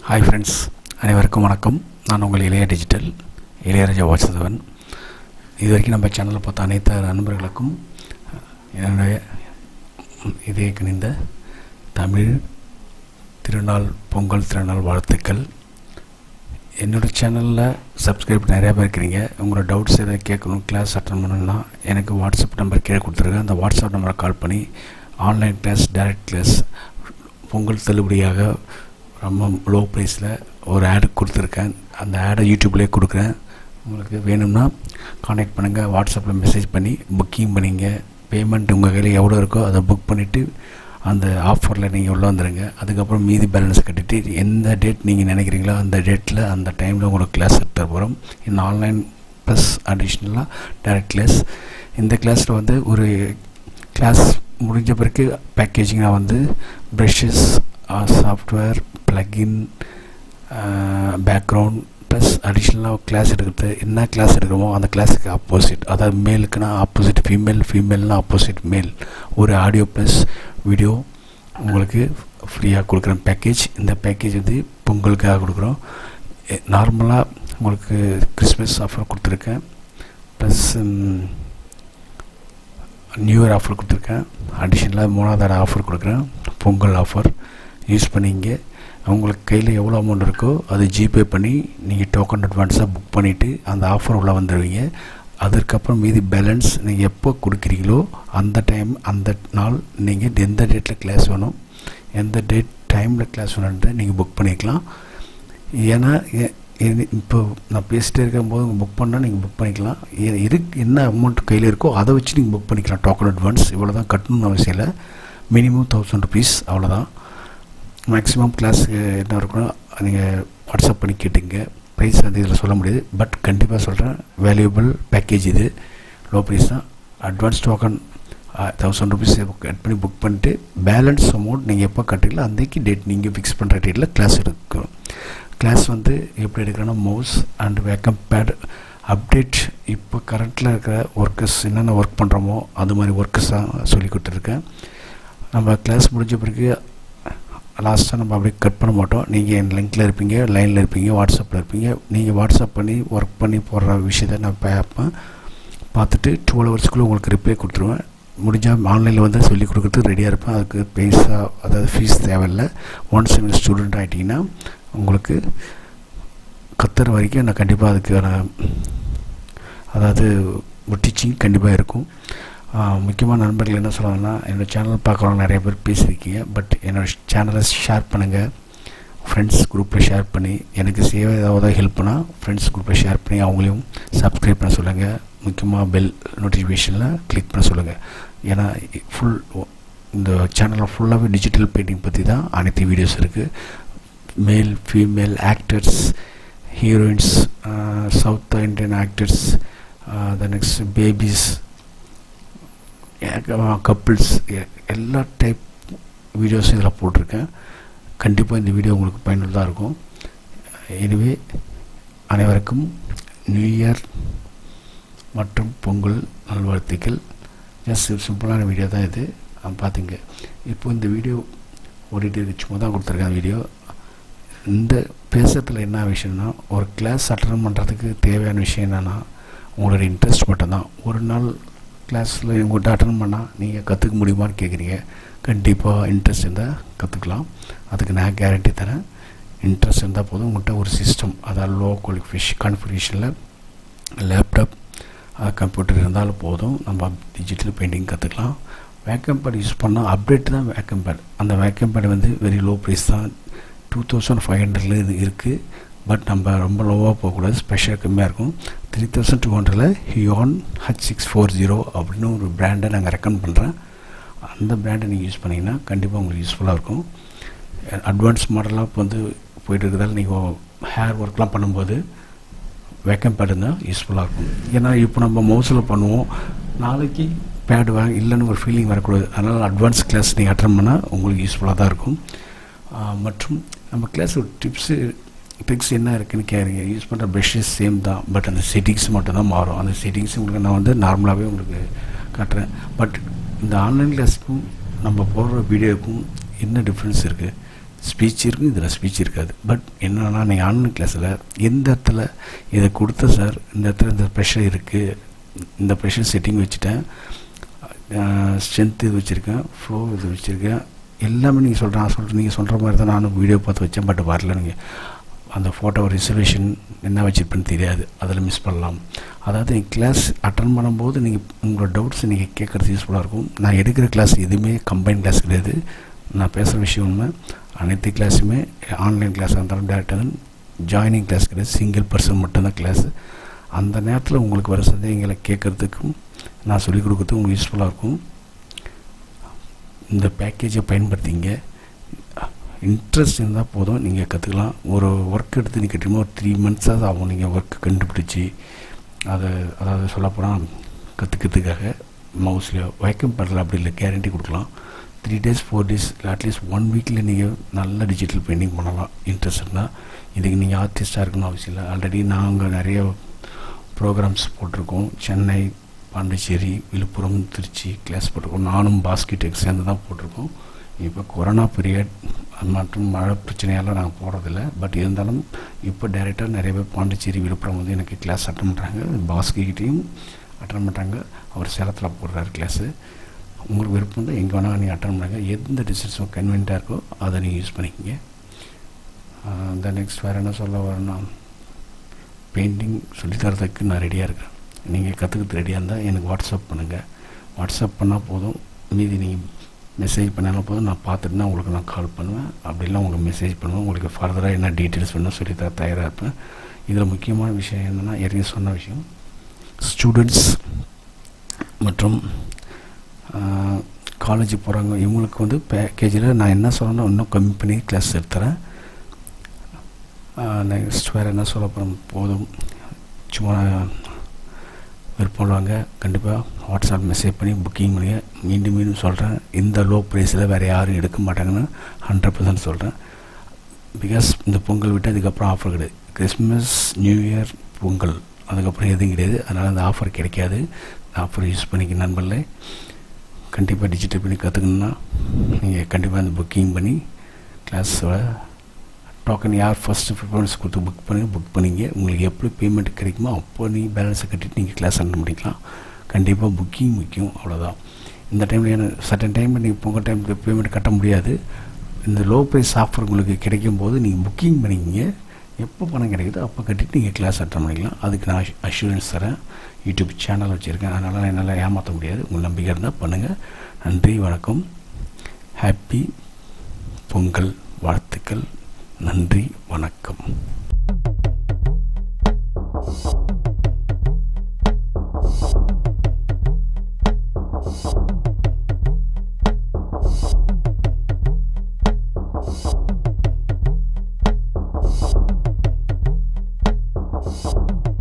Hi friends அனைவருக்கும் வணக்கம் நான் உங்கள் இளைய டிஜிட்டல் இளையராஜா வாட்சதவன் இது வரைக்கும் நம்ம சேனலில் பார்த்த அனைத்து நண்பர்களுக்கும் என்னுடைய இதே கணிந்த தமிழ் திருநாள் பொங்கல் திருநாள் வாழ்த்துக்கள் என்னோடய சேனலில் சப்ஸ்கிரைப் நிறையா பேர் இருக்கிறீங்க உங்களோட டவுட்ஸ் எதாவது கேட்கணும் கிளாஸ் அட்டன் பண்ணணும்னா எனக்கு வாட்ஸ்அப் நம்பர் கீழே கொடுத்துருக்கேன் அந்த வாட்ஸ்அப் நம்பரை கால் பண்ணி online class direct class Pongal தள்ளுபடியாக ரொம்ப லோ ப்ரைஸில் ஒரு ஆடு கொடுத்துருக்கேன் அந்த ஆடை யூடியூப்லேயே கொடுக்குறேன் உங்களுக்கு வேணும்னா காண்டாக்ட் பண்ணுங்கள் வாட்ஸ்அப்பில் மெசேஜ் பண்ணி புக்கிங் பண்ணிங்க பேமெண்ட் உங்கள் கையில் எவ்வளோ இருக்கோ அதை புக் பண்ணிவிட்டு அந்த ஆஃபரில் நீங்கள் உள்ளே வந்துடுங்க அதுக்கப்புறம் மீதி பேலன்ஸ் கட்டிட்டு எந்த டேட் நீங்கள் நினைக்கிறீங்களோ அந்த டேட்டில் அந்த டைமில் உங்களுக்கு கிளாஸ் எடுத்து போகிறோம் இன்னும் ஆன்லைன் ப்ளஸ் அடிஷ்னலாக டைரக்ட் கிளாஸ் இந்த கிளாஸில் வந்து ஒரு கிளாஸ் முடிஞ்ச பிறகு பேக்கேஜிங்காக வந்து brushes software plugin background plus அடிஷ்னலாக கிளாஸ் எடுக்கிறது என்ன கிளாஸ் எடுக்கிறோமோ அந்த கிளாஸுக்கு ஆப்போசிட் அதாவது மேலுக்குன்னா ஆப்போசிட் ஃபீமேல் ஃபீமேல்னா ஆப்போசிட் மேல் ஒரு ஆடியோ ப்ளஸ் வீடியோ உங்களுக்கு ஃப்ரீயாக கொடுக்குறேன் பேக்கேஜ் இந்த பேக்கேஜ் வந்து பொங்கலுக்காக கொடுக்குறோம் நார்மலாக உங்களுக்கு கிறிஸ்மஸ் ஆஃபர் கொடுத்துருக்கேன் ப்ளஸ் நியூ இயர் ஆஃபர் கொடுத்துருக்கேன் அடிஷ்னலாக மூணாவது ஆஃபர் கொடுக்குறேன் பொங்கல் ஆஃபர் யூஸ் பண்ணிங்க உங்களுக்கு கையில் எவ்வளோ அமௌண்ட் இருக்கோ அது ஜிபே பண்ணி நீங்கள் டோக்கன் அட்வான்ஸாக புக் பண்ணிவிட்டு அந்த ஆஃபர் உள்ளே வந்துடுவீங்க அதற்கப்புறம் மீதி பேலன்ஸ் நீங்கள் எப்போ கொடுக்குறீங்களோ அந்த டைம் அந்த நாள் நீங்கள் எந்த டேட்டில் கிளாஸ் வேணும் எந்த டேட் டைமில் கிளாஸ் வேணுன்ட்டு நீங்கள் புக் பண்ணிக்கலாம் ஏன்னா இப்போ நான் பேசிகிட்டே இருக்கும்போது புக் பண்ணால் நீங்கள் புக் பண்ணிக்கலாம் இருக்கு என்ன அமௌண்ட் கையில் இருக்கோ அதை வச்சு நீங்கள் புக் பண்ணிக்கலாம் டோக்கன் அட்வான்ஸ் இவ்வளோ தான் கட்டணும்னு அவசியம் இல்லை மினிமம் தௌசண்ட் ருபீஸ் அவ்வளோதான் மேக்ஸிமம் கிளாஸுக்கு என்ன இருக்குன்னா நீங்கள் வாட்ஸ்அப் பண்ணி கேட்டுங்க ப்ரைஸ் வந்து இதில் சொல்ல முடியாது பட் கண்டிப்பாக சொல்கிறேன் வேல்யூபிள் பேக்கேஜ் இது லோ ப்ரைஸ் தான் அட்வான்ஸ் டோக்கன் தௌசண்ட் ருபீஸ் கட் பண்ணி புக் பண்ணிட்டு பேலன்ஸ் அமௌண்ட் நீங்கள் எப்போ கட்டுறீங்களோ அன்றைக்கி டேட் நீங்கள் ஃபிக்ஸ் பண்ணுற டேட்டில் கிளாஸ் எடுக்கணும் கிளாஸ் வந்து எப்படி எடுக்கிறோன்னா mouse and Wacom pad update இப்போ கரண்ட்டில் இருக்கிற ஒர்க்கர்ஸ் என்னென்ன ஒர்க் பண்ணுறோமோ அது மாதிரி ஒர்க்கர்ஸ் தான் சொல்லி கொடுத்துருக்கேன் நம்ம கிளாஸ் முடிஞ்ச பிறகு லாஸ்ட்டாக நம்ம அப்படியே கட் பண்ண மாட்டோம் நீங்கள் என் லிங்க்கில் இருப்பீங்க லைனில் இருப்பீங்க வாட்ஸ்அப்பில் இருப்பீங்க நீங்கள் வாட்ஸ்அப் பண்ணி ஒர்க் பண்ணி போடுற விஷயத்த நான் பார்ப்பேன் பார்த்துட்டு டுவெல் ஹவர்ஸ்க்குள்ளே உங்களுக்கு ரிப்ளை கொடுத்துருவேன் முடிஞ்சால் ஆன்லைனில் வந்து சொல்லி கொடுக்குறதுக்கு ரெடியாக இருப்பேன் அதுக்கு பைசா அதாவது ஃபீஸ் தேவையில்லை ஒன்ஸ் நீங்கள் ஸ்டூடெண்ட் ஆகிட்டிங்கன்னா உங்களுக்கு கத்துற வரைக்கும் நான் கண்டிப்பாக அதுக்கான அதாவது டீச்சிங் கண்டிப்பாக இருக்கும் முக்கியமான நண்பர்கள் என்ன சொல்கிறாங்கன்னா என்னோடய சேனல் பார்க்குறவங்க நிறைய பேர் பேசியிருக்கீங்க பட் என்னோடய சேனலை ஷேர் பண்ணுங்கள் ஃப்ரெண்ட்ஸ் குரூப்பில் ஷேர் பண்ணி எனக்கு சேவை ஏதாவது ஹெல்ப் பண்ணால் ஃப்ரெண்ட்ஸ் குரூப்பில் ஷேர் பண்ணி அவங்களையும் சப்ஸ்கிரைப் பண்ண சொல்லுங்கள் முக்கியமாக பெல் நோட்டிஃபிகேஷனில் கிளிக் பண்ண சொல்லுங்கள் ஏன்னா ஃபுல் இந்த சேனலில் ஃபுல்லாகவே டிஜிட்டல் பெயிண்டிங் பற்றி தான் அனைத்து வீடியோஸ் இருக்குது male female actors heroines South Indian actors the next babies couples எல்லா டைப் வீடியோஸும் இதில் போட்டிருக்கேன் கண்டிப்பாக இந்த வீடியோ உங்களுக்கு பயனுள்ளதாக இருக்கும் எனவே அனைவருக்கும் நியூ இயர் மற்றும் பொங்கல் நல்வாழ்த்துக்கள் ஜஸ்ட் சிம்பிளான வீடியோ தான் இது பார்த்துங்க இப்போ இந்த வீடியோ ஓடிட்டு சும்மா தான் கொடுத்துருக்கேன் வீடியோ இந்த பேசுறதுல என்ன விஷயம்னா ஒரு கிளாஸ் அட்டன் பண்ணுறதுக்கு தேவையான விஷயம் என்னென்னா உங்களோட இன்ட்ரெஸ்ட் மட்டும்தான் ஒரு நாள் கிளாஸில் உங்கள்கிட்ட அட்டன் பண்ணால் நீங்கள் கற்றுக்க முடியுமான்னு கேட்குறீங்க கண்டிப்பாக இன்ட்ரெஸ்ட் இருந்தால் கற்றுக்கலாம் அதுக்கு நான் கேரண்டி தரேன் இன்ட்ரெஸ்ட் இருந்தால் போதும் உங்கள்கிட்ட ஒரு சிஸ்டம் அதாவது லோ குவாலிஃபிகேஷ் கான்ஃபிகேஷனில் லேப்டாப் கம்ப்யூட்டர் இருந்தாலும் போதும் நம்ம டிஜிட்டல் பெயிண்டிங் கற்றுக்கலாம் வேக்கம் பேட் யூஸ் பண்ணால் அப்டேட் தான் வேக்கம் பேட் அந்த வேக்கம் பேட் வந்து வெரி லோ ப்ரைஸ் தான் டூ தௌசண்ட் ஃபைவ் ஹண்ட்ரட்ல இது இருக்குது பட் நம்ம ரொம்ப லோவாக போகக்கூடாது ஸ்பெஷல் கம்மியாக இருக்கும் த்ரீ தௌசண்ட் டூ ஹண்ட்ரடில் Huion H six four zero அப்படின்னு ஒரு பிராண்டை நாங்கள் ரெக்கமெண்ட் பண்ணுறேன் அந்த பிராண்டை நீங்கள் யூஸ் பண்ணிங்கன்னா கண்டிப்பாக உங்களுக்கு யூஸ்ஃபுல்லாக இருக்கும் அட்வான்ஸ் மாடலாக இப்போ வந்து போயிட்டு இருக்கிறதால நீங்கள் ஹேர் ஒர்க்லாம் பண்ணும்போது வேக்கம் பேடு தான் யூஸ்ஃபுல்லாக இருக்கும் ஏன்னா இப்போ நம்ம மவுஸில் பண்ணுவோம் நாளைக்கு பேடு வாங்க இல்லைன்னு ஒரு ஃபீலிங் வரக்கூடாது அதனால் அட்வான்ஸ் கிளாஸ் நீங்கள் அட்டன் பண்ணால் உங்களுக்கு யூஸ்ஃபுல்லாக தான் இருக்கும் மற்றும் நம்ம கிளாஸ் ஒரு டிப்ஸு ட்ரிக்ஸ் என்ன இருக்குன்னு கேட்குறீங்க யூஸ் பண்ணுற ப்ரெஷ்ஷஸ் சேம் தான் பட் அந்த செட்டிங்ஸ் மட்டும் தான் மாறும் அந்த செட்டிங்ஸ் உங்களுக்கு நான் வந்து நார்மலாகவே உங்களுக்கு காட்டுறேன் பட் இந்த ஆன்லைன் கிளாஸுக்கும் நம்ம போடுற வீடியோவுக்கும் என்ன டிஃப்ரென்ஸ் இருக்குது ஸ்பீச் இருக்கும் இதில் ஸ்பீச் இருக்காது பட் என்னென்னா நீங்கள் ஆன்லைன் கிளாஸில் எந்த இடத்துல இதை கொடுத்த சார் இந்த இடத்துல இந்த ப்ரெஷர் இருக்குது இந்த ப்ரெஷர் செட்டிங் வச்சுட்டேன் ஸ்ட்ரென்த் இது வச்சுருக்கேன் ஃப்ளோ இது வச்சுருக்கேன் எல்லாமே நீங்கள் சொல்கிறேன் நான் சொல்கிறேன் நீங்கள் சொல்கிற மாதிரி தான் நானும் வீடியோ பார்த்து வச்சேன் பட் வரல நீங்கள் அந்த ஃபோட்டோ ரிசர்வேஷன் என்ன வச்சுருப்பேன்னு தெரியாது அதில் மிஸ் பண்ணலாம் அதாவது கிளாஸ் அட்டன் பண்ணும்போது நீங்கள் உங்களோட டவுட்ஸ் நீங்கள் கேட்குறது யூஸ்ஃபுல்லாக இருக்கும் நான் எடுக்கிற கிளாஸ் எதுவுமே கம்பைன் கிளாஸ் கிடையாது நான் பேசுகிற விஷயம் உண்மை அனைத்து கிளாஸுமே ஆன்லைன் கிளாஸாக இருந்தாலும் டேரெக்டாக தான் ஜாயினிங் கிளாஸ் கிடையாது சிங்கிள் பர்சன் மட்டும்தான் கிளாஸு அந்த நேரத்தில் உங்களுக்கு வர சந்தேகங்களை கேட்குறதுக்கும் நான் சொல்லிக் கொடுக்குறதுக்கு உங்களுக்கு யூஸ்ஃபுல்லாக இருக்கும் இந்த பேக்கேஜை பயன்படுத்திங்க இன்ட்ரெஸ்ட் இருந்தால் போதும் நீங்கள் கற்றுக்கலாம் ஒரு ஒர்க் எடுத்து நீங்கள் கட்டுமோ ஒரு த்ரீ மந்த்ஸாக ஆகும் நீங்கள் ஒர்க் கண்டுபிடிச்சி அதை அதாவது சொல்லப்போனால் கற்றுக்கிறதுக்காக மவுஸ்லேயோ வைக்கம் பண்ணல அப்படி இல்லை கேரண்டி கொடுக்கலாம் த்ரீ டேஸ் ஃபோர் டேஸ் இல்லை அட்லீஸ்ட் ஒன் வீக்கில் நீங்கள் நல்ல டிஜிட்டல் பெயிண்டிங் பண்ணலாம் இன்ட்ரெஸ்ட் இருந்தால் இதுக்கு நீங்கள் ஆர்டிஸ்ட்டாக இருக்கணும் அவசியம் இல்லை ஆல்ரெடி நாங்கள் நிறைய ப்ரோக்ராம்ஸ் போட்டிருக்கோம் சென்னை பாண்டிச்சேரி விழுப்புரம் திருச்சி கிளாஸ் போட்டிருக்கோம் நானும் பாஸ்கெட்டுக்கு சேர்ந்து தான் போட்டிருக்கோம் இப்போ கொரோனா பீரியட் மற்றும் மழை பிரச்சனையால் நாங்கள் போகிறதில்ல பட் இருந்தாலும் இப்போ டைரெக்டாக நிறைய பேர் பாண்டிச்சேரி விழுப்புரம் வந்து எனக்கு கிளாஸ் அட்டன் பண்ணுறாங்க பாஸ்கிட்டையும் அட்டன் பண்ணுறாங்க அவர் சேலத்தில் போடுறாரு கிளாஸு உங்களுக்கு விருப்பம் தான் எங்கே வேணால் நீங்கள் அட்டன் பண்ணுங்க எந்த டிஸ்டன்ஸும் கன்வீனியண்ட்டாக இருக்கோ அதை நீங்கள் யூஸ் பண்ணிக்கங்க இந்த நெக்ஸ்ட் வேறு என்ன சொல்ல வரேன்னா பெயிண்டிங் சொல்லித்தரதுக்கு நான் ரெடியாக இருக்கேன் நீங்கள் கற்றுக்கிறது ரெடியாக இருந்தால் எனக்கு வாட்ஸ்அப் பண்ணுங்கள் வாட்ஸ்அப் பண்ணால் போதும் மீதி நீங்கள் மெசேஜ் பண்ணாலும் போதும் நான் பார்த்துட்டு தான் உங்களுக்கு நான் கால் பண்ணுவேன் அப்படிலாம் உங்களுக்கு மெசேஜ் பண்ணுவேன் உங்களுக்கு ஃபர்தராக என்ன டீட்டெயில்ஸ் வேணும் சொல்லி தர தயாராக இருப்பேன் இதில் முக்கியமான விஷயம் என்னென்னா ஏற்கனவே சொன்ன விஷயம் ஸ்டூடெண்ட்ஸ் மற்றும் காலேஜ் போகிறாங்க இவங்களுக்கு வந்து பேக்கேஜில் நான் என்ன சொல்லணும் இன்னும் கம்மி பண்ணி கிளாஸ் எடுத்துறேன் நெக்ஸ்ட் வேறு என்ன சொல்ல போகிறோம் போதும் சும்மா விருப்பம் உள்ளவங்க கண்டிப்பாக வாட்ஸ்அப் மெசேஜ் பண்ணி புக்கிங் பண்ணுங்க மீண்டும் மீண்டும் சொல்கிறேன் இந்த லோ ப்ரைஸில் வேறு யாரும் எடுக்க மாட்டாங்கன்னு ஹண்ட்ரட் பர்சன்ட் சொல்கிறேன் பிகாஸ் இந்த பொங்கல் விட்டு அதுக்கப்புறம் ஆஃபர் கிடையாது கிறிஸ்மஸ் நியூ இயர் பொங்கல் அதுக்கப்புறம் எதுவும் கிடையாது அதனால் அந்த ஆஃபர் கிடைக்காது ஆஃபர் யூஸ் பண்ணிக்க நண்பர்களே கண்டிப்பாக டிஜிட்டல் பண்ணி கற்றுக்கணுன்னா நீங்கள் கண்டிப்பாக அந்த புக்கிங் பண்ணி கிளாஸோட டோக்கன் யார் ஃபஸ்ட்டு ப்ரிஃபரன்ஸ் கொடுத்து புக் பண்ணி புக் பண்ணிங்க உங்களுக்கு எப்படி பேமெண்ட் கிடைக்குமோ அப்போ நீங்கள் பேலன்ஸை கட்டிட்டு நீங்கள் கிளாஸ் அட்டன் பண்ணிக்கலாம் கண்டிப்பாக புக்கிங் முக்கியம் அவ்வளோதான் இந்த டைமில் ஏன்னா சட்டன் டைமில் நீங்கள் பொங்கல் டைமுக்கு பேமெண்ட் கட்ட முடியாது இந்த லோ ப்ரைஸ் ஆஃபர் உங்களுக்கு கிடைக்கும் போது நீங்கள் புக்கிங் பண்ணிக்கிங்க எப்போ பணம் கிடைக்குதோ அப்போ கட்டிட்டு நீங்கள் கிளாஸ் அட்டன் பண்ணிக்கலாம் அதுக்கு நான் அஷூரன்ஸ் தரேன் யூடியூப் சேனல் வச்சுருக்கேன் அதனால் என்னால் ஏமாற்ற முடியாது உங்கள் நம்பிக்கை இருந்தால் பண்ணுங்கள் நன்றி வணக்கம் ஹாப்பி பொங்கல் வாழ்த்துக்கள் நன்றி வணக்கம் Thank you.